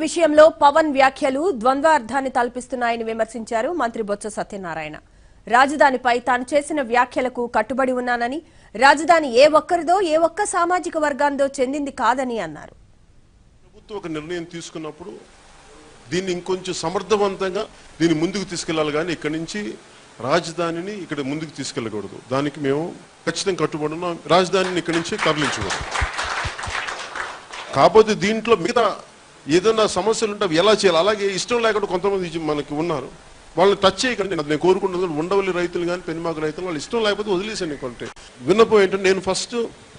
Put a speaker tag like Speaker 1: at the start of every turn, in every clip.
Speaker 1: విషయంలో పవన్ వ్యాఖ్యలు ద్వంద్వార్థాన్ని తలపిస్తున్నాయని విమర్శించారు మంత్రి బొత్స సత్యనారాయణ రాజధానిపై తాను చేసిన వ్యాఖ్యలకు కట్టుబడి ఉన్నానని రాజధాని ఏ ఒక్కరిదో ఏ ఒక్క సామాజిక వర్గాందో చెందింది కాదని అన్నారు
Speaker 2: ప్రభుత్వం ఒక నిర్ణయం తీసుకున్నప్పుడు దీన్ని ఇంకొంచెం సమర్థవంతంగా దీన్ని ముందుకు తీసుకెళ్లాలి కానీ ఇక్కడి నుంచి రాజధానిని ఇక్కడ ముందుకు తీసుకెళ్ళకూడదు దానికి మేము ఖచ్చితంగా కట్టుబడి ఉన్నాం రాజధానిని ఇక్కడి నుంచి తరలించకూడదు కాకపోతే దీంట్లో మిగతా ఏదైనా సమస్యలు ఉంటే అవి ఎలా చేయాలి అలాగే ఇష్టం లేకుండా కొంతమంది జీ- మనకి ఉన్నారు వాళ్ళని టచ్ చేయకండి అది నేను కోరుకుంటున్నది ఉండవల్లి రైతులు కానీ పెనుమాక రైతులు వాళ్ళు ఇష్టం లేకపోతే వదిలేసండి కొంటే విన్నపం ఏంటంటే నేను ఫస్ట్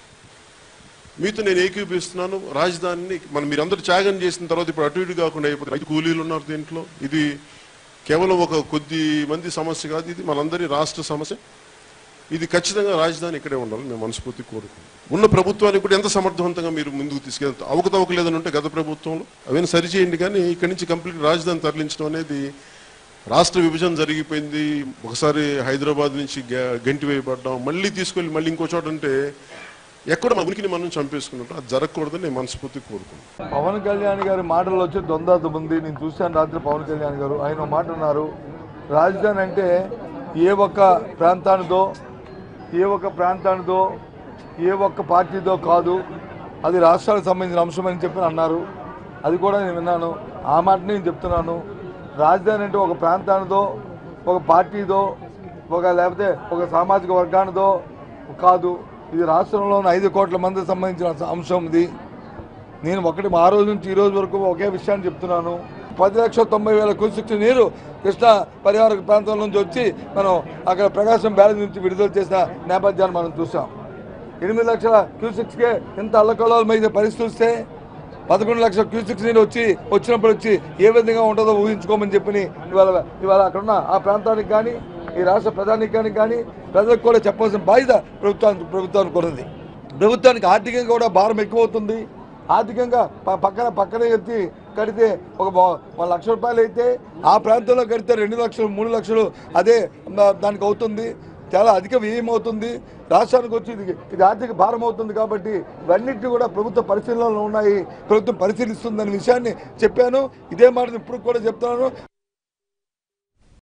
Speaker 2: మీతో నేను ఏకీపిస్తున్నాను రాజధానిని మనం మీరందరూ త్యాగం చేసిన తర్వాత ఇప్పుడు అటు ఇటు కాకుండా అయిపోతుంది రైతు కూలీలు ఉన్నారు దీంట్లో ఇది కేవలం ఒక కొద్ది మంది సమస్య కాదు ఇది మనందరి రాష్ట్ర సమస్య ఇది ఖచ్చితంగా రాజధాని ఇక్కడే ఉండాలి మేము మనస్ఫూర్తి కోరుకుంటాం ఉన్న ప్రభుత్వానికి కూడా ఎంత సమర్థవంతంగా మీరు ముందుకు తీసుకెళ్తారు అవకతవక లేదని ఉంటే గత ప్రభుత్వంలో అవన్నీ సరిచేయండి కానీ ఇక్కడి నుంచి కంప్లీట్ రాజధాని తరలించడం అనేది రాష్ట్ర విభజన జరిగిపోయింది ఒకసారి హైదరాబాద్ నుంచి గ- గంటి వేయబడ్డాం మళ్ళీ తీసుకెళ్ళి మళ్ళీ ఇంకో చోట అంటే ఎక్కడ మన ఉనికిని మనం చంపేసుకున్నట్టు అది జరగకూడదని నేను మనస్ఫూర్తి కోరుకుంటాను
Speaker 3: పవన్ కళ్యాణ్ గారి మాటలు వచ్చి ద్వంద్వార్థం ఉంది నేను చూశాను రాత్రి పవన్ కళ్యాణ్ గారు ఆయన ఒక మాట అన్నారు రాజధాని అంటే ఏ ఒక్క ప్రాంతానిదో ఏ ఒక్క ప్రాంతానిదో ఏ ఒక్క పార్టీదో కాదు అది రాష్ట్రాలకు సంబంధించిన అంశం అని చెప్పి అన్నారు అది కూడా నేను విన్నాను ఆ మాట నేను చెప్తున్నాను రాజధాని అంటే ఒక ప్రాంతానిదో ఒక పార్టీదో ఒక లేకపోతే ఒక సామాజిక వర్గానిదో కాదు ఇది రాష్ట్రంలోని ఐదు కోట్ల మందికి సంబంధించిన అంశం ఇది నేను ఒకటి ఆ రోజు నుంచి ఈ రోజు వరకు ఒకే విషయాన్ని చెప్తున్నాను పది లక్షల తొంభై వేల క్యూసెక్స్ నీరు కృష్ణా పరివార ప్రాంతం నుంచి వచ్చి మనం అక్కడ ప్రకాశం బ్యారేజ్ నుంచి విడుదల చేసిన నేపథ్యాన్ని మనం చూసాం ఎనిమిది లక్షల క్యూసెక్స్కే ఇంత అల్లకల్లోలమైన పరిస్థితి వస్తే పదకొండు లక్షల క్యూసెక్స్ నీరు వచ్చి వచ్చినప్పుడు వచ్చి ఏ విధంగా ఉంటుందో ఊహించుకోమని చెప్పి ఇవాళ ఇవాళ అక్కడున్న ఆ ప్రాంతానికి కానీ ఈ రాష్ట్ర ప్రధానికానికి కానీ ప్రజలకు కూడా చెప్పాల్సిన బాధ్యత ప్రభుత్వానికి ప్రభుత్వానికి ఉన్నది ప్రభుత్వానికి ఆర్థికంగా కూడా భారం ఎక్కువ అవుతుంది ఆర్థికంగా ప- పక్కన పక్కనే ఎత్తి కడితే ఒక బా- ఒక లక్ష రూపాయలు అయితే ఆ ప్రాంతంలో కడితే రెండు లక్షలు మూడు లక్షలు అదే దా- దానికి అవుతుంది చాలా అధిక వ్యయం అవుతుంది రాష్ట్రానికి వచ్చి ఇది ఇది ఆర్థిక భారం అవుతుంది కాబట్టి ఇవన్నిటిని కూడా ప్రభుత్వ పరిశీలనలో ఉన్నాయి ప్రభుత్వం పరిశీలిస్తుందనే విషయాన్ని చెప్పాను ఇదే మాట ఇప్పుడు కూడా చెప్తున్నాను